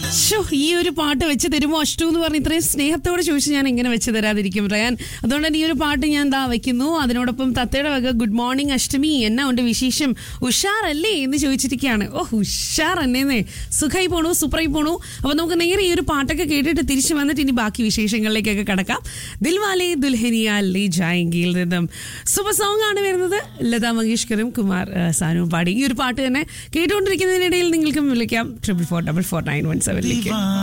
ശോ, ഈ ഒരു പാട്ട് വെച്ച് തരുമോ അഷ്ടു എന്ന് പറഞ്ഞ് ഇത്രയും സ്നേഹത്തോടെ ചോദിച്ച് ഞാൻ എങ്ങനെ വെച്ച് തരാതിരിക്കും റയാൻ അതുകൊണ്ട് തന്നെ ഈ ഒരു പാട്ട് ഞാൻ ദാ വെക്കുന്നു അതിനോടൊപ്പം തത്തയുടെ വക ഗുഡ് മോർണിംഗ് അഷ്ടമി എന്നാ ഉണ്ട് വിശേഷം ഉഷാറല്ലേ എന്ന് ചോദിച്ചിരിക്കുകയാണ് ഓ ഉഷാർ എന്നേന്നേ സുഖമായി പോണു സൂപ്പറായി പോണു അപ്പൊ നമുക്ക് നേരെ ഈ ഒരു പാട്ടൊക്കെ കേട്ടിട്ട് തിരിച്ചു വന്നിട്ട് ഇനി ബാക്കി വിശേഷങ്ങളിലേക്കൊക്കെ കടക്കാം ദിൽവാലെ ദുൽഹനിയ ലേ ജായെങ്കിൽ നിന്നും സൂപ്പർ സോങ് ആണ് വരുന്നത് ലതാ മങ്കേഷ്കറും കുമാർ ആ, സാനുവും പാടി ഈ ഒരു പാട്ട് തന്നെ കേട്ടുകൊണ്ടിരിക്കുന്നതിനിടയിൽ നിങ്ങൾക്കും വിളിക്കാം triple four double four nine one സെവനിലേക്ക്